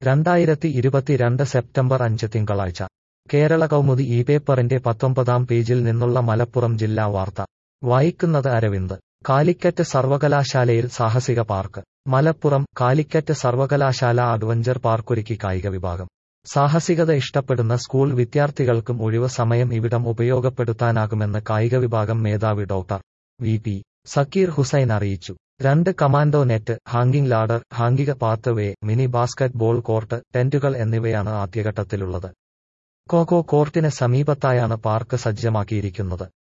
രണ്ടായിരത്തി ഇരുപത്തിരണ്ട് സെപ്റ്റംബർ അഞ്ച് തിങ്കളാഴ്ച കേരള കൗമുദി ഈ പേപ്പറിന്റെ പത്തൊമ്പതാം പേജിൽ നിന്നുള്ള മലപ്പുറം ജില്ലാ വാർത്ത വായിക്കുന്നത് അരവിന്ദ് കാലിക്കറ്റ് സർവകലാശാലയിൽ സാഹസിക പാർക്ക് മലപ്പുറം കാലിക്കറ്റ് സർവകലാശാല അഡ്വഞ്ചർ പാർക്കൊരുക്കി കായിക വിഭാഗം സാഹസികത ഇഷ്ടപ്പെടുന്ന സ്കൂൾ വിദ്യാർത്ഥികൾക്കും ഒഴിവ് സമയം ഇവിടം ഉപയോഗപ്പെടുത്താനാകുമെന്ന് കായിക വിഭാഗം മേധാവി doctor V P Zakir Hussain അറിയിച്ചു രണ്ട് കമാൻഡോ നെറ്റ് ഹാങ്കിംഗ് ലാഡർ ഹാങ്കിക pathway mini basketball court ടെന്റുകൾ എന്നിവയാണ് ആദ്യഘട്ടത്തിലുള്ളത് കോകോ കോർട്ടിന് സമീപത്തായാണ് പാർക്ക് സജ്ജമാക്കിയിരിക്കുന്നത്